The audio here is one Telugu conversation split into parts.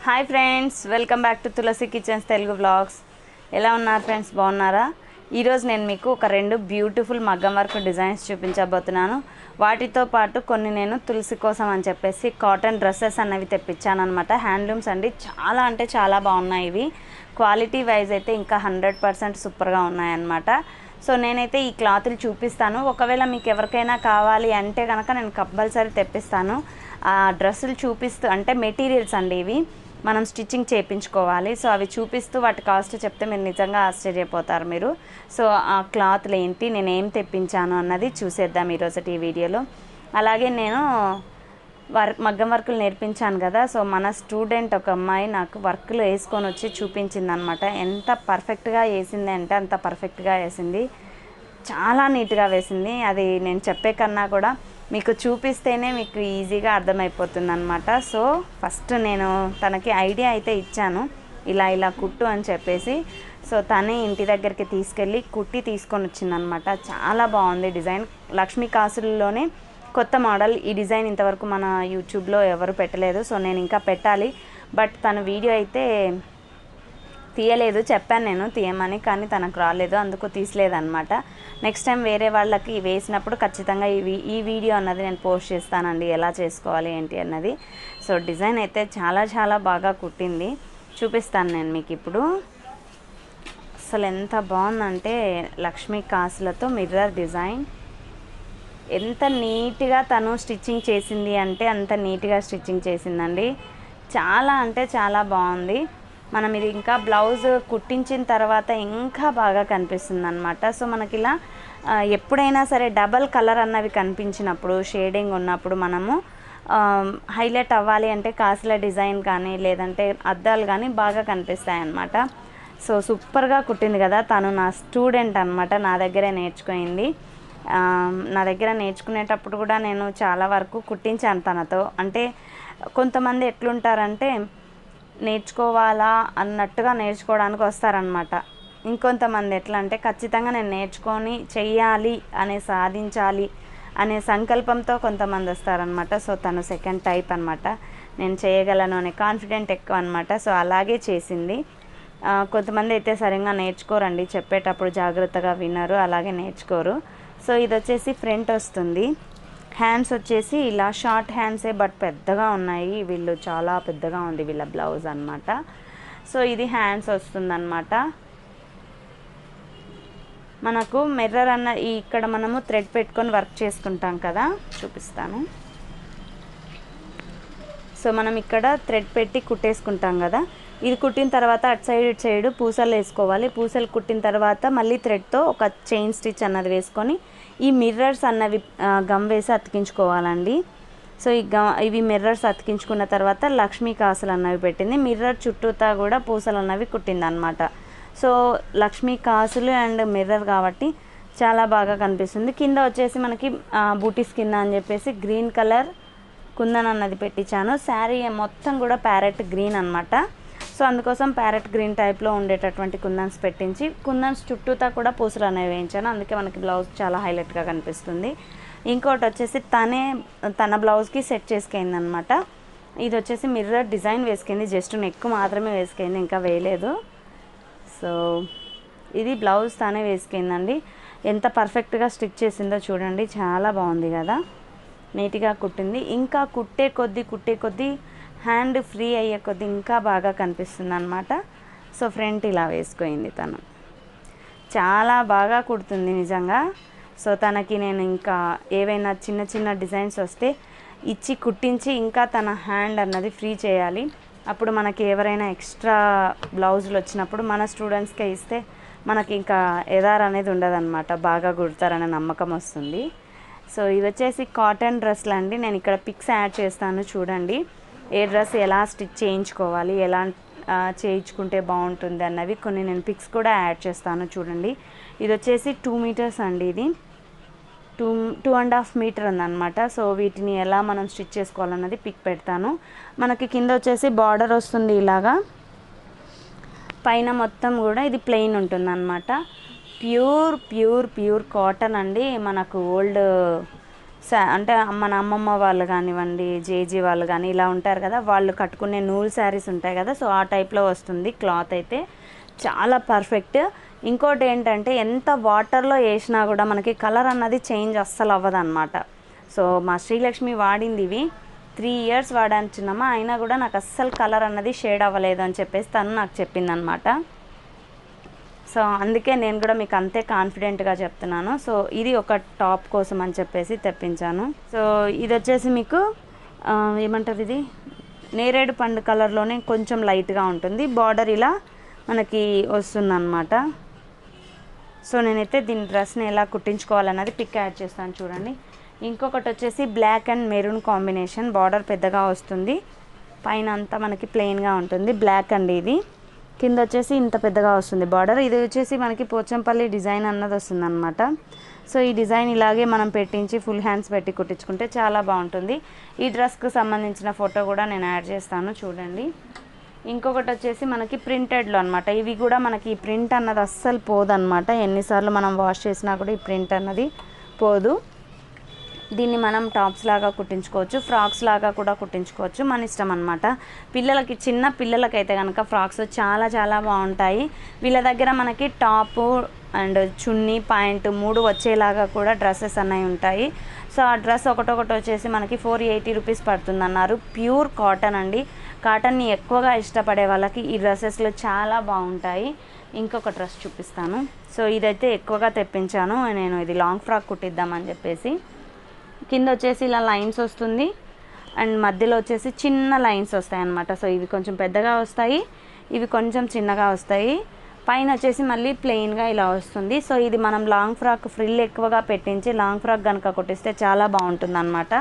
hi friends welcome back to Tulasi kitchens Telugu vlogs ఎలా ఉన్నారు ఫ్రెండ్స్ బాగున్నారా ఈరోజు నేను మీకు ఒక రెండు బ్యూటిఫుల్ మగ్గం వర్క్ డిజైన్స్ చూపించబోతున్నాను వాటితో పాటు కొన్ని నేను తులసి కోసం అని చెప్పేసి కాటన్ డ్రెస్సెస్ అనేవి తెప్పించాను అనమాట హ్యాండ్లూమ్స్ అండి చాలా అంటే చాలా బాగున్నాయి ఇవి క్వాలిటీ వైజ్ అయితే ఇంకా హండ్రెడ్ పర్సెంట్ సూపర్గా ఉన్నాయన్నమాట సో నేనైతే ఈ క్లాతులు చూపిస్తాను ఒకవేళ మీకు ఎవరికైనా కావాలి అంటే కనుక నేను కంపల్సరీ తెప్పిస్తాను ఆ డ్రెస్సులు చూపిస్తూ అంటే మెటీరియల్స్ అండి ఇవి మనం స్టిచ్చింగ్ చేయించుకోవాలి సో అవి చూపిస్తూ వాటి కాస్ట్ చెప్తే మీరు నిజంగా ఆశ్చర్యపోతారు మీరు సో ఆ క్లాత్లు ఏంటి నేను ఏం తెప్పించాను అన్నది చూసేద్దాం ఈరోజు ఈ వీడియోలో అలాగే నేను వర్క్ మగ్గం వర్కులు నేర్పించాను కదా సో మన స్టూడెంట్ ఒక అమ్మాయి నాకు వర్క్లు వేసుకొని వచ్చి చూపించింది అనమాట ఎంత పర్ఫెక్ట్గా వేసింది అంటే అంత పర్ఫెక్ట్గా వేసింది చాలా నీట్గా వేసింది అది నేను చెప్పే కన్నా కూడా మీకు చూపిస్తేనే మీకు ఈజీగా అర్థమైపోతుంది అనమాట సో ఫస్ట్ నేను తనకి ఐడియా అయితే ఇచ్చాను ఇలా ఇలా కుట్టు అని చెప్పేసి సో తనే ఇంటి దగ్గరికి తీసుకెళ్ళి కుట్టి తీసుకొని వచ్చిందనమాట చాలా బాగుంది డిజైన్ లక్ష్మీ కాసులలోనే కొత్త మోడల్ ఈ డిజైన్ ఇంతవరకు మన యూట్యూబ్లో ఎవరు పెట్టలేదు సో నేను ఇంకా పెట్టాలి బట్ తన వీడియో అయితే తీయలేదు చెప్పాను నేను తీయమని కానీ తనకు రాలేదు అందుకు తీసలేదన్నమాట నెక్స్ట్ టైం వేరే వాళ్ళకి వేసినప్పుడు ఖచ్చితంగా ఈ వీ- ఈ వీడియో అన్నది నేను పోస్ట్ చేస్తానండి ఎలా చేసుకోవాలి ఏంటి అన్నది సో డిజైన్ అయితే చాలా చాలా బాగా కుట్టింది చూపిస్తాను నేను మీకు ఇప్పుడు అసలు ఎంత బాగుందంటే లక్ష్మీ కాసులతో మిర్రర్ డిజైన్ ఎంత నీట్గా తను స్టిచ్చింగ్ చేసింది అంటే అంత నీట్గా స్టిచ్చింగ్ చేసిందండి చాలా అంటే చాలా బాగుంది మనం ఇది ఇంకా బ్లౌజ్ కుట్టించిన తర్వాత ఇంకా బాగా కనిపిస్తుంది అనమాట సో మనకి ఇలా ఆ, ఎప్పుడైనా సరే డబల్ కలర్ అన్నవి కనిపించినప్పుడు షేడింగ్ ఉన్నప్పుడు మనము హైలైట్ అవ్వాలి అంటే కాసుల డిజైన్ కానీ లేదంటే అద్దాలు కానీ బాగా కనిపిస్తాయి అన్నమాట సో సూపర్గా కుట్టింది కదా తను నా స్టూడెంట్ అనమాట నా దగ్గరే నేర్చుకుంది ఆ, నా దగ్గర నేర్చుకునేటప్పుడు కూడా నేను చాలా వరకు కుట్టించాను తనతో అంటే కొంతమంది ఎట్లుంటారంటే నేర్చుకోవాలా అన్నట్టుగా నేర్చుకోవడానికి వస్తారనమాట ఇంకొంతమంది ఎట్లా అంటే ఖచ్చితంగా నేను నేర్చుకొని చెయ్యాలి అనే సాధించాలి అనే సంకల్పంతో కొంతమంది వస్తారనమాట సో తను సెకండ్ టైప్ అనమాట నేను చేయగలను అనే కాన్ఫిడెంట్ ఎక్కువ అనమాట సో అలాగే చేసింది ఆ, కొంతమంది అయితే సరిగ్గా నేర్చుకోరండి చెప్పేటప్పుడు జాగ్రత్తగా వినరు అలాగే నేర్చుకోరు సో ఇది వచ్చేసి ఫ్రంట్ వస్తుంది హ్యాండ్స్ వచ్చేసి ఇలా షార్ట్ హ్యాండ్సే బట్ పెద్దగా ఉన్నాయి వీళ్ళు చాలా పెద్దగా ఉంది వీళ్ళ బ్లౌజ్ అన్నమాట సో ఇది హ్యాండ్స్ వస్తుందన్నమాట మనకు మిర్రర్ అన్న ఈ ఇక్కడ మనము థ్రెడ్ పెట్టుకొని వర్క్ చేసుకుంటాం కదా చూపిస్తాను సో మనం ఇక్కడ థ్రెడ్ పెట్టి కుట్టేసుకుంటాం కదా ఇది కుట్టిన తర్వాత అటు సైడ్ ఇటు సైడ్ పూసలు వేసుకోవాలి పూసలు కుట్టిన తర్వాత మళ్ళీ థ్రెడ్తో ఒక చైన్ స్టిచ్ అన్నది వేసుకొని ఈ మిర్రర్స్ అన్నవి ఆ, గమ్ వేసి అతికించుకోవాలండి సో ఈ గ ఇవి మిర్రర్స్ అతికించుకున్న తర్వాత లక్ష్మీ కాసులు అన్నవి పెట్టింది మిర్రర్ చుట్టూతా కూడా పూసలు అన్నవి కుట్టింది అనమాట సో లక్ష్మీ కాసులు అండ్ మిర్రర్ కాబట్టి చాలా బాగా కనిపిస్తుంది కింద వచ్చేసి మనకి బూటీస్ కింద అని చెప్పేసి గ్రీన్ కలర్ కుందన్ అన్నది పెట్టించాను శారీ మొత్తం కూడా ప్యారెట్ గ్రీన్ అన్నమాట సో అందుకోసం ప్యారెట్ గ్రీన్ టైప్లో ఉండేటటువంటి కుందన్స్ పెట్టించి కుందన్స్ చుట్టూతా కూడా పూసలు అనేవి వేయించాను అందుకే మనకి బ్లౌజ్ చాలా హైలైట్గా కనిపిస్తుంది ఇంకోటి వచ్చేసి తనే తన బ్లౌజ్కి సెట్ చేసుకుంది అనమాట ఇది వచ్చేసి మిర్రర్ డిజైన్ వేసుకుంది జస్ట్ నెక్ మాత్రమే వేసుకుంది ఇంకా వేయలేదు సో ఇది బ్లౌజ్ తానే వేసుకుందండి ఎంత పర్ఫెక్ట్గా స్టిచ్ చేసిందో చూడండి చాలా బాగుంది కదా నీట్గా కుట్టింది ఇంకా కుట్టే కొద్దీ కుట్టే కొద్దీ హ్యాండ్ ఫ్రీ అయ్యే కొద్దీ ఇంకా బాగా కనిపిస్తుంది అనమాట సో ఫ్రంట్ ఇలా వేసుకుంది తను చాలా బాగా కుడుతుంది నిజంగా సో తనకి నేను ఇంకా ఏవైనా చిన్న చిన్న డిజైన్స్ వస్తే ఇచ్చి కుట్టించి ఇంకా తన హ్యాండ్ అన్నది ఫ్రీ చేయాలి అప్పుడు మనకి ఎవరైనా ఎక్స్ట్రా బ్లౌజులు వచ్చినప్పుడు మన స్టూడెంట్స్కే ఇస్తే మనకి ఇంకా ఎదార్ అనేది ఉండదన్నమాట బాగా కుడతారనే నమ్మకం వస్తుంది సో ఇవి వచ్చేసి కాటన్ డ్రెస్లు అండి నేను ఇక్కడ పిక్స్ యాడ్ చేస్తాను చూడండి ఏ డ్రెస్ ఎలా స్టిచ్ చేయించుకోవాలి ఎలా ఆ, చేయించుకుంటే బాగుంటుంది అన్నవి కొన్ని నేను పిక్స్ కూడా యాడ్ చేస్తాను చూడండి ఇది వచ్చేసి టూ మీటర్స్ అండి ఇది two two and half metre ఉందన్నమాట సో వీటిని ఎలా మనం స్టిచ్ చేసుకోవాలన్నది పిక్ పెడతాను మనకి కింద వచ్చేసి బార్డర్ వస్తుంది ఇలాగా పైన మొత్తం కూడా ఇది ప్లెయిన్ ఉంటుందన్నమాట ప్యూర్ ప్యూర్ ప్యూర్ కాటన్ అండి మనకు ఓల్డ్ సా- అంటే మన అమ్మమ్మ వాళ్ళు కానివ్వండి జేజీ వాళ్ళు కానీ ఇలా ఉంటారు కదా వాళ్ళు కట్టుకునే నూల్ శారీస్ ఉంటాయి కదా సో ఆ టైప్లో వస్తుంది క్లాత్ అయితే చాలా పర్ఫెక్ట్ ఇంకోటి ఏంటంటే ఎంత వాటర్లో వేసినా కూడా మనకి కలర్ అన్నది చేంజ్ అస్సలు అవ్వదు అనమాట సో మా శ్రీలక్ష్మి వాడింది ఇవి త్రీ ఇయర్స్ వాడాను చిన్నమ్మ అయినా కూడా నాకు అస్సలు కలర్ అన్నది షేడ్ అవ్వలేదు అని చెప్పేసి తను నాకు చెప్పిందనమాట సో అందుకే నేను కూడా మీకు అంతే కాన్ఫిడెంట్గా చెప్తున్నాను సో ఇది ఒక టాప్ కోసం అని చెప్పేసి తెప్పించాను సో ఇది వచ్చేసి మీకు ఆ, ఏమంటారు ఇది నేరేడు పండు కలర్లోనే కొంచెం లైట్గా ఉంటుంది బార్డర్ ఇలా మనకి వస్తుందన్నమాట సో నేనైతే దీని డ్రెస్ని ఎలా కుట్టించుకోవాలన్నది పిక్ యాడ్ చేస్తాను చూడండి ఇంకొకటి వచ్చేసి black and maroon combination border పెద్దగా వస్తుంది పైన అంతా మనకి ప్లెయిన్గా ఉంటుంది బ్లాక్ అండి ఇది కింద వచ్చేసి ఇంత పెద్దగా వస్తుంది బార్డర్ ఇది వచ్చేసి మనకి పోచంపల్లి డిజైన్ అన్నది వస్తుంది అనమాట సో ఈ డిజైన్ ఇలాగే మనం పెట్టించి ఫుల్ హ్యాండ్స్ పెట్టి కుట్టించుకుంటే చాలా బాగుంటుంది ఈ డ్రెస్కి సంబంధించిన ఫోటో కూడా నేను యాడ్ చేస్తాను చూడండి ఇంకొకటి వచ్చేసి మనకి ప్రింటెడ్లో అనమాట ఇవి కూడా మనకి ఈ ప్రింట్ అన్నది అస్సలు పోదన్నమాట ఎన్నిసార్లు మనం వాష్ చేసినా కూడా ఈ ప్రింట్ అన్నది పోదు దీన్ని మనం టాప్స్ లాగా కుట్టించుకోవచ్చు ఫ్రాక్స్ లాగా కూడా కుట్టించుకోవచ్చు మన ఇష్టం అనమాట పిల్లలకి చిన్న పిల్లలకైతే కనుక ఫ్రాక్స్ చాలా చాలా బాగుంటాయి వీళ్ళ దగ్గర మనకి టాపు అండ్ చున్నీ పాయింట్ మూడు వచ్చేలాగా కూడా డ్రెస్సెస్ అనేవి ఉంటాయి సో ఆ డ్రెస్ ఒకటొకటి వచ్చేసి మనకి ఫోర్ ఎయిటీ రూపీస్ పడుతుంది అన్నారు ప్యూర్ కాటన్ అండి కాటన్ని ఎక్కువగా ఇష్టపడే వాళ్ళకి ఈ డ్రెస్సెస్లో చాలా బాగుంటాయి ఇంకొక డ్రెస్ చూపిస్తాను సో ఇదైతే ఎక్కువగా తెప్పించాను నేను ఇది లాంగ్ ఫ్రాక్ కుట్టిద్దామని చెప్పేసి కింద వచ్చేసి ఇలా లైన్స్ వస్తుంది అండ్ మధ్యలో వచ్చేసి చిన్న లైన్స్ వస్తాయి అన్నమాట సో ఇవి కొంచెం పెద్దగా వస్తాయి ఇవి కొంచెం చిన్నగా వస్తాయి పైన వచ్చేసి మళ్ళీ ప్లెయిన్గా ఇలా వస్తుంది సో ఇది మనం లాంగ్ ఫ్రాక్ ఫ్రిల్ ఎక్కువగా పెట్టించి లాంగ్ ఫ్రాక్ కనుక కొట్టిస్తే చాలా బాగుంటుంది అనమాట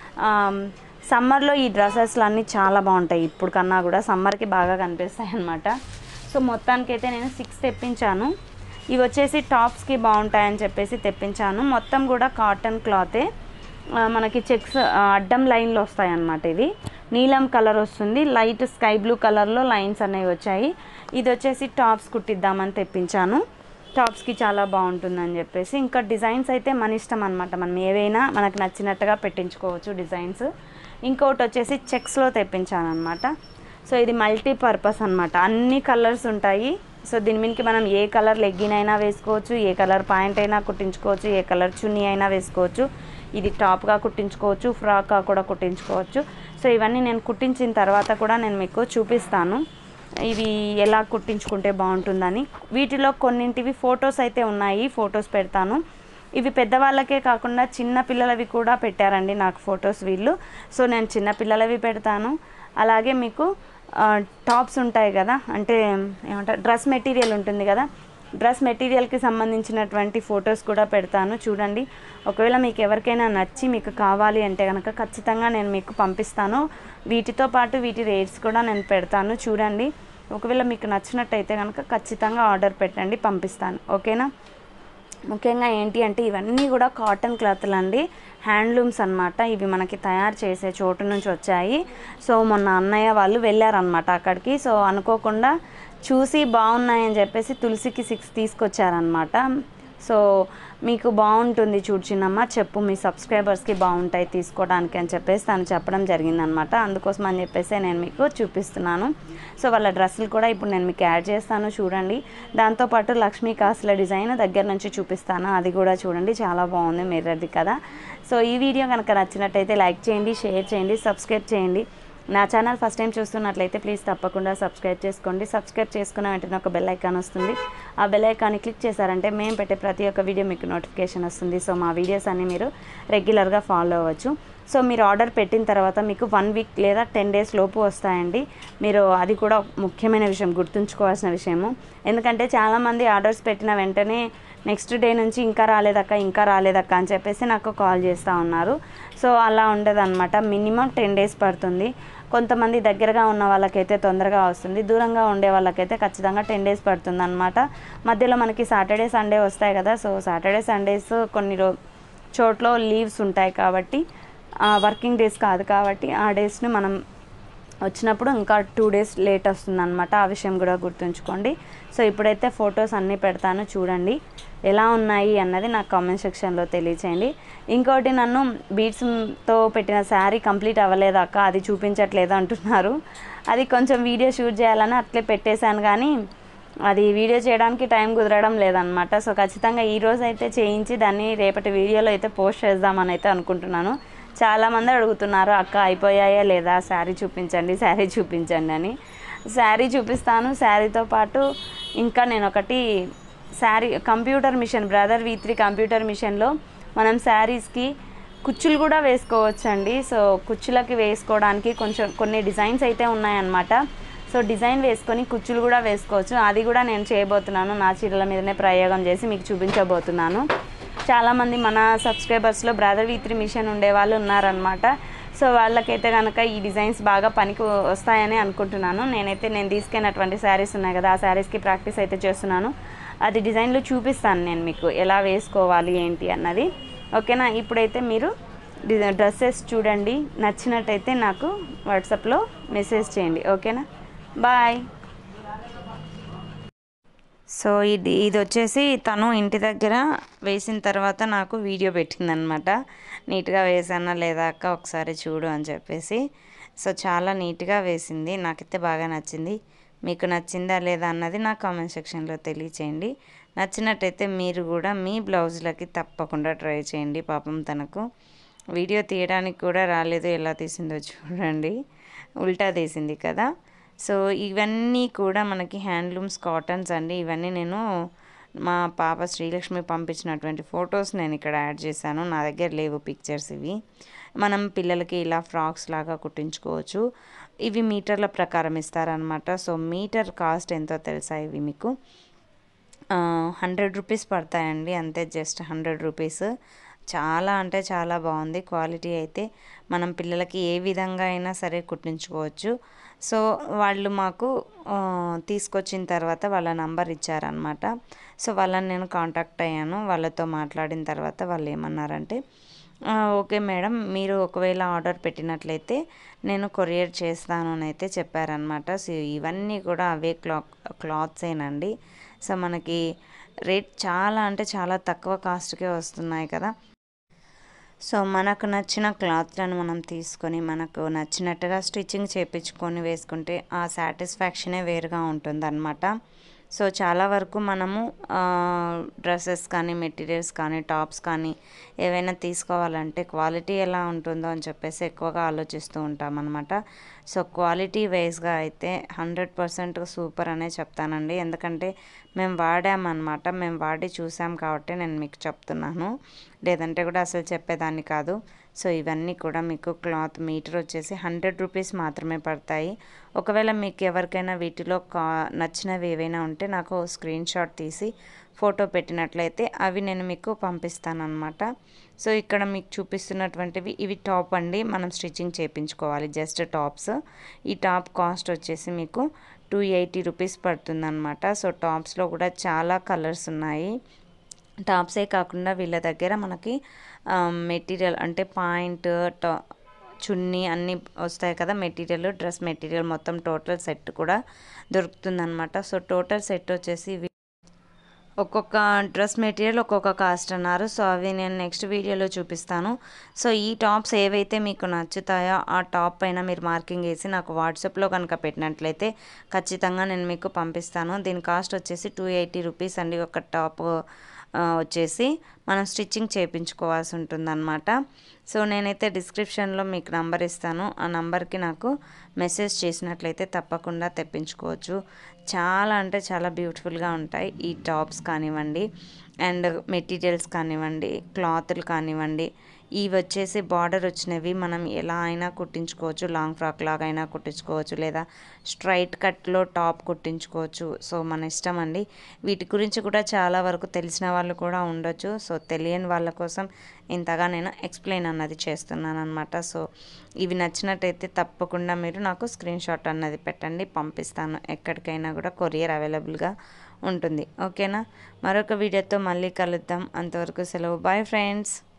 సమ్మర్లో ఈ డ్రెస్సెస్లు అన్నీ చాలా బాగుంటాయి ఇప్పుడు కన్నా కూడా సమ్మర్కి బాగా కనిపిస్తాయి అన్నమాట సో మొత్తానికైతే నేను సిక్స్ తెప్పించాను ఇవి వచ్చేసి టాప్స్కి బాగుంటాయని చెప్పేసి తెప్పించాను మొత్తం కూడా కాటన్ క్లాతే ఆ, మనకి చెక్స్ ఆ, అడ్డం లైన్లు వస్తాయి అన్నమాట ఇది నీలం కలర్ వస్తుంది లైట్ స్కై బ్లూ కలర్లో లైన్స్ అనేవి వచ్చాయి ఇది వచ్చేసి టాప్స్ కుట్టిద్దామని తెప్పించాను టాప్స్కి చాలా బాగుంటుందని చెప్పేసి ఇంకా డిజైన్స్ అయితే మన ఇష్టం అనమాట మనం ఏవైనా మనకు నచ్చినట్టుగా పెట్టించుకోవచ్చు డిజైన్స్ ఇంకొకటి వచ్చేసి చెక్స్లో తెప్పించాను అనమాట సో ఇది మల్టీ పర్పస్ అనమాట అన్ని కలర్స్ ఉంటాయి సో దీని మీదకి మనం ఏ కలర్ లెగ్గిన్ అయినా వేసుకోవచ్చు ఏ కలర్ ప్యాంట్ అయినా కుట్టించుకోవచ్చు ఏ కలర్ చున్నీ అయినా వేసుకోవచ్చు ఇది టాప్గా కుట్టించుకోవచ్చు ఫ్రాక్గా కూడా కుట్టించుకోవచ్చు సో ఇవన్నీ నేను కుట్టించిన తర్వాత కూడా నేను మీకు చూపిస్తాను ఇవి ఎలా కుట్టించుకుంటే బాగుంటుందని వీటిలో కొన్నింటివి ఫొటోస్ అయితే ఉన్నాయి ఫొటోస్ పెడతాను ఇవి పెద్దవాళ్ళకే కాకుండా చిన్న పిల్లలవి కూడా పెట్టారండి నాకు ఫొటోస్ వీళ్ళు సో నేను చిన్న పిల్లలవి పెడతాను అలాగే మీకు ఆ, టాప్స్ ఉంటాయి కదా అంటే ఏమంటారు డ్రెస్ మెటీరియల్ ఉంటుంది కదా డ్రెస్ మెటీరియల్కి సంబంధించినటువంటి ఫొటోస్ కూడా పెడతాను చూడండి ఒకవేళ మీకు ఎవరికైనా నచ్చి మీకు కావాలి అంటే కనుక ఖచ్చితంగా నేను మీకు పంపిస్తాను వీటితో పాటు వీటి రేట్స్ కూడా నేను పెడతాను చూడండి ఒకవేళ మీకు నచ్చినట్టయితే కనుక ఖచ్చితంగా ఆర్డర్ పెట్టండి పంపిస్తాను ఓకేనా ముఖ్యంగా ఏంటి అంటే ఇవన్నీ కూడా కాటన్ క్లాత్లు అండి హ్యాండ్లూమ్స్ అన్నమాట ఇవి మనకి తయారు చేసే చోటు నుంచి వచ్చాయి సో మొన్న అన్నయ్య వాళ్ళు వెళ్ళారనమాట అక్కడికి సో అనుకోకుండా చూసి బాగున్నాయని చెప్పేసి తులసికి సిక్స్ తీసుకొచ్చారనమాట సో మీకు బాగుంటుంది చూడు చిన్నమ్మ చెప్పు మీ సబ్స్క్రైబర్స్కి బాగుంటాయి తీసుకోవడానికి అని చెప్పేసి తను చెప్పడం జరిగిందనమాట అందుకోసం అని చెప్పేసి నేను మీకు చూపిస్తున్నాను సో వాళ్ళ డ్రెస్సులు కూడా ఇప్పుడు నేను మీకు యాడ్ చేస్తాను చూడండి దాంతోపాటు లక్ష్మీ కాసుల డిజైన్ దగ్గర నుంచి చూపిస్తాను అది కూడా చూడండి చాలా బాగుంది మిర్రర్ది కదా సో ఈ వీడియో కనుక నచ్చినట్టయితే లైక్ చేయండి షేర్ చేయండి సబ్స్క్రైబ్ చేయండి నా ఛానల్ ఫస్ట్ టైం చూస్తున్నట్లయితే ప్లీజ్ తప్పకుండా సబ్స్క్రైబ్ చేసుకోండి సబ్స్క్రైబ్ చేసుకున్న వెంటనే ఒక బెల్ ఐకాన్ వస్తుంది ఆ బెల్ ఐకాన్ని క్లిక్ చేశారంటే మేము పెట్టే ప్రతి ఒక్క వీడియో మీకు నోటిఫికేషన్ వస్తుంది సో మా వీడియోస్ అన్ని మీరు రెగ్యులర్గా ఫాలో అవ్వచ్చు సో మీరు ఆర్డర్ పెట్టిన తర్వాత మీకు వన్ వీక్ లేదా టెన్ డేస్ లోపు వస్తాయండి మీరు అది కూడా ముఖ్యమైన విషయం గుర్తుంచుకోవాల్సిన విషయము ఎందుకంటే చాలామంది ఆర్డర్స్ పెట్టిన వెంటనే నెక్స్ట్ డే నుంచి ఇంకా రాలేదక్క ఇంకా రాలేదక్క అని చెప్పేసి నాకు కాల్ చేస్తూ ఉన్నారు సో అలా ఉండదన్నమాట మినిమం టెన్ డేస్ పడుతుంది కొంతమంది దగ్గరగా ఉన్న వాళ్ళకైతే తొందరగా వస్తుంది దూరంగా ఉండే వాళ్ళకైతే ఖచ్చితంగా టెన్ డేస్ పడుతుంది అనమాట మధ్యలో మనకి సాటర్డే సండే వస్తాయి కదా సో సాటర్డే సండేస్ కొన్ని రో చోట్ల లీవ్స్ ఉంటాయి కాబట్టి వర్కింగ్ డేస్ కాదు కాబట్టి ఆ డేస్ని మనం వచ్చినప్పుడు ఇంకా టూ డేస్ లేట్ వస్తుందన్నమాట ఆ విషయం కూడా గుర్తుంచుకోండి సో ఇప్పుడైతే ఫొటోస్ అన్నీ పెడతాను చూడండి ఎలా ఉన్నాయి అన్నది నాకు కామెంట్ సెక్షన్లో తెలియచేయండి ఇంకోటి నన్ను బీడ్స్తో పెట్టిన శారీ కంప్లీట్ అవ్వలేదు అక్క అది చూపించట్లేదు అంటున్నారు అది కొంచెం వీడియో షూట్ చేయాలని అట్లే పెట్టేశాను కానీ అది వీడియో చేయడానికి టైం కుదరడం లేదనమాట సో ఖచ్చితంగా ఈ రోజు అయితే చేయించి దాన్ని రేపటి వీడియోలో అయితే పోస్ట్ చేద్దామని అయితే అనుకుంటున్నాను చాలామంది అడుగుతున్నారు అక్క అయిపోయాయా లేదా శారీ చూపించండి శారీ చూపించండి అని శారీ చూపిస్తాను శారీతో పాటు ఇంకా నేను ఒకటి saree computer machine Brother V three computer మిషన్లో మనం శారీస్కి కుచ్చులు కూడా వేసుకోవచ్చండి సో కుచ్చులకి వేసుకోవడానికి కొంచెం కొన్ని డిజైన్స్ అయితే ఉన్నాయన్నమాట సో డిజైన్ వేసుకొని కుచ్చులు కూడా వేసుకోవచ్చు అది కూడా నేను చేయబోతున్నాను నా చీరల మీదనే ప్రయోగం చేసి మీకు చూపించబోతున్నాను చాలామంది మన సబ్స్క్రైబర్స్లో బ్రదర్ వి త్రీ మిషన్ ఉండే వాళ్ళు ఉన్నారనమాట సో వాళ్ళకైతే కనుక ఈ డిజైన్స్ బాగా పనికి వస్తాయని అనుకుంటున్నాను నేనైతే నేను తీసుకెళ్ళినటువంటి శారీస్ ఉన్నాయి కదా ఆ శారీస్కి ప్రాక్టీస్ అయితే చేస్తున్నాను అది డిజైన్లు చూపిస్తాను నేను మీకు ఎలా వేసుకోవాలి ఏంటి అన్నది ఓకేనా ఇప్పుడైతే మీరు డిజైన్ డ్రెస్సెస్ చూడండి నచ్చినట్టయితే నాకు వాట్సాప్లో మెసేజ్ చేయండి ఓకేనా బాయ్ సో ఇది ఇది వచ్చేసి తను ఇంటి దగ్గర వేసిన తర్వాత నాకు వీడియో పెట్టిందనమాట నీట్గా వేసానా లేదా అక్క ఒకసారి చూడు అని చెప్పేసి సో చాలా నీట్గా వేసింది నాకైతే బాగా నచ్చింది మీకు నచ్చిందా లేదా అన్నది నా కామెంట్ సెక్షన్లో తెలియచేయండి నచ్చినట్టయితే మీరు కూడా మీ బ్లౌజులకి తప్పకుండా ట్రై చేయండి పాపం తనకు వీడియో తీయడానికి కూడా రాలేదు ఎలా తీసిందో చూడండి ఉల్టా తీసింది కదా సో ఇవన్నీ కూడా మనకి హ్యాండ్లూమ్స్ కాటన్స్ అండి ఇవన్నీ నేను మా పాప శ్రీలక్ష్మి పంపించినటువంటి ఫొటోస్ నేను ఇక్కడ యాడ్ చేశాను నా దగ్గర లేవు పిక్చర్స్ ఇవి మనం పిల్లలకి ఇలా ఫ్రాక్స్ లాగా కుట్టించుకోవచ్చు ఇవి మీటర్ల ప్రకారం ఇస్తారనమాట సో మీటర్ కాస్ట్ ఎంతో తెలుసా ఇవి మీకు హండ్రెడ్ రూపీస్ పడతాయండి అంతే జస్ట్ హండ్రెడ్ రూపీస్ చాలా అంటే చాలా బాగుంది క్వాలిటీ అయితే మనం పిల్లలకి ఏ విధంగా అయినా సరే కుట్టించుకోవచ్చు సో వాళ్ళు మాకు ఆ, తీసుకొచ్చిన తర్వాత వాళ్ళ నంబర్ ఇచ్చారనమాట సో వాళ్ళని నేను కాంటాక్ట్ అయ్యాను వాళ్ళతో మాట్లాడిన తర్వాత వాళ్ళు ఏమన్నారంటే "ఆ, ఓకే మేడం మీరు ఒకవేళ ఆర్డర్ పెట్టినట్లయితే నేను కొరియర్ చేస్తాను అని అయితే చెప్పారనమాట సో ఇవన్నీ కూడా అవే క్లా క్లాత్సేనండి సో మనకి రేట్ చాలా అంటే చాలా తక్కువ కాస్ట్కే వస్తున్నాయి కదా సో మనకు నచ్చిన క్లాత్లను మనం తీసుకొని మనకు నచ్చినట్టుగా స్టిచ్చింగ్ చేపించుకొని వేసుకుంటే ఆ సాటిస్ఫాక్షనే వేరుగా ఉంటుందన్నమాట సో చాలా వరకు మనము డ్రెస్సెస్ కానీ మెటీరియల్స్ కానీ టాప్స్ కానీ ఏవైనా తీసుకోవాలంటే క్వాలిటీ ఎలా ఉంటుందో అని చెప్పేసి ఎక్కువగా ఆలోచిస్తూ ఉంటాం అనమాట సో క్వాలిటీ వైజ్గా అయితే హండ్రెడ్ పర్సెంట్ సూపర్ అనే చెప్తానండి ఎందుకంటే మేము వాడామన్నమాట మేము వాడి చూసాం కాబట్టి నేను మీకు చెప్తున్నాను లేదంటే కూడా అసలు చెప్పేదాన్ని కాదు సో ఇవన్నీ కూడా మీకు క్లాత్ మీటర్ వచ్చేసి హండ్రెడ్ రూపీస్ మాత్రమే పడతాయి ఒకవేళ మీకు ఎవరికైనా వీటిలో కా నచ్చినవి ఏవైనా ఉంటే నాకు స్క్రీన్ షాట్ తీసి ఫోటో పెట్టినట్లయితే అవి నేను మీకు పంపిస్తానమాట సో ఇక్కడ మీకు చూపిస్తున్నటువంటివి ఇవి టాప్ అండి మనం స్టిచ్చింగ్ చేయించుకోవాలి జస్ట్ టాప్స్ ఈ టాప్ కాస్ట్ వచ్చేసి మీకు టూ ఎయిటీ రూపీస్ పడుతుందన్నమాట సో టాప్స్లో కూడా చాలా కలర్స్ ఉన్నాయి టాప్సే కాకుండా వీళ్ళ దగ్గర మనకి మెటీరియల్ అంటే పాయింట్ టా చున్నీ అన్నీ వస్తాయి కదా మెటీరియల్ డ్రెస్ మెటీరియల్ మొత్తం టోటల్ సెట్ కూడా దొరుకుతుందన్నమాట సో టోటల్ సెట్ వచ్చేసి వి- ఒక్కొక్క డ్రెస్ మెటీరియల్ ఒక్కొక్క కాస్ట్ అన్నారు సో అవి నేను నెక్స్ట్ వీడియోలో చూపిస్తాను సో ఈ టాప్స్ ఏవైతే మీకు నచ్చుతాయో ఆ టాప్ పైన మీరు మార్కింగ్ వేసి నాకు వాట్సాప్లో కనుక పెట్టినట్లయితే ఖచ్చితంగా నేను మీకు పంపిస్తాను దీని కాస్ట్ వచ్చేసి టూ ఎయిటీ రూపీస్ అండి ఒక టాప్ ఆ, వచ్చేసి మనం స్టిచ్చింగ్ చేయించుకోవాల్సి ఉంటుందన్నమాట సో నేనైతే డిస్క్రిప్షన్లో మీకు నంబర్ ఇస్తాను ఆ నంబర్కి నాకు మెసేజ్ చేసినట్లయితే తప్పకుండా తెప్పించుకోవచ్చు చాలా అంటే చాలా బ్యూటిఫుల్గా ఉంటాయి ఈ టాప్స్ కానివ్వండి అండ్ మెటీరియల్స్ కానివ్వండి క్లాతులు కానివ్వండి ఇవి వచ్చేసి బార్డర్ వచ్చినవి మనం ఎలా అయినా కుట్టించుకోవచ్చు లాంగ్ ఫ్రాక్ లాగా అయినా కుట్టించుకోవచ్చు లేదా స్ట్రైట్ కట్లో టాప్ కుట్టించుకోవచ్చు సో మన ఇష్టం అండి వీటి గురించి కూడా చాలా వరకు తెలిసిన వాళ్ళు కూడా ఉండొచ్చు సో తెలియని వాళ్ళ కోసం ఇంతగా నేను ఎక్స్ప్లెయిన్ అన్నది చేస్తున్నాను అనమాట సో ఇవి నచ్చినట్టయితే తప్పకుండా మీరు నాకు స్క్రీన్ షాట్ అన్నది పెట్టండి పంపిస్తాను ఎక్కడికైనా కూడా కొరియర్ అవైలబుల్గా ఉంటుంది ఓకేనా మరొక వీడియోతో మళ్ళీ కలుద్దాం అంతవరకు సెలవు బాయ్ ఫ్రెండ్స్